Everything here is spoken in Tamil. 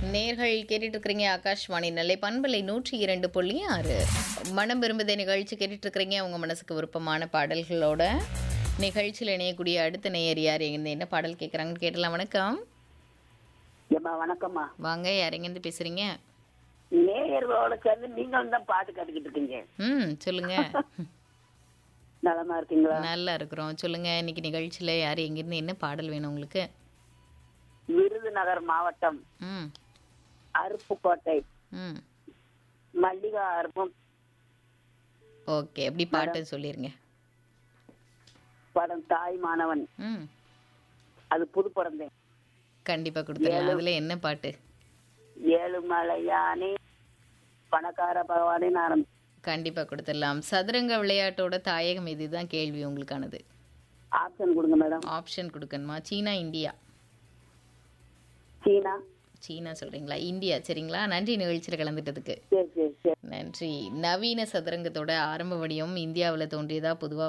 நேர்கள் கேட்டுட்டு இருக்கிறீங்க ஆகாஷ்வாணி நெல்லை பண்பலை நூற்றி இரண்டு புள்ளி ஆறு மனம் விரும்புத நிகழ்ச்சி கேட்டுட்டு இருக்கிறீங்க உங்க மனசுக்கு விருப்பமான பாடல்களோட நிகழ்ச்சியில் இணையக்கூடிய அடுத்த நேயர் யார் எங்க என்ன பாடல் கேட்குறாங்கன்னு கேட்டலாம் வணக்கம் ஏம்மா வணக்கம்மா வாங்க யார் எங்கேருந்து பேசுறீங்க நேயர்களோட சேர்ந்து நீங்களும் தான் பாட்டு கட்டுக்கிட்டு இருக்கீங்க ம் சொல்லுங்க நலமா இருக்கீங்களா நல்லா இருக்கிறோம் சொல்லுங்க இன்னைக்கு நிகழ்ச்சியில் யார் எங்கேருந்து என்ன பாடல் வேணும் உங்களுக்கு விருதுநகர் மாவட்டம் ம் அருப்புக்கோட்டை ம் மல்லிகா அருப்பும் ஓகே எப்படி பாட்டு சொல்லிருங்க படம் தாய் மாணவன் ம் அது புது படம் கண்டிப்பாக கொடுத்துடலாம் அதில் என்ன பாட்டு ஏழு மலையானே பணக்கார பகவானே ஆரம்பி கண்டிப்பாக கொடுத்துடலாம் சதுரங்க விளையாட்டோட தாயகம் இதுதான் கேள்வி உங்களுக்கானது ஆப்ஷன் கொடுங்க மேடம் ஆப்ஷன் கொடுக்கணுமா சீனா இந்தியா சீனா சீனா சொல்றீங்களா இந்தியா சரிங்களா நன்றி நிகழ்ச்சியில் கலந்துட்டதுக்கு சரி சரி சரி நன்றி நவீன சதுரங்கத்தோட ஆரம்ப வடிவம் இந்தியாவில் தோன்றியதா பொதுவாக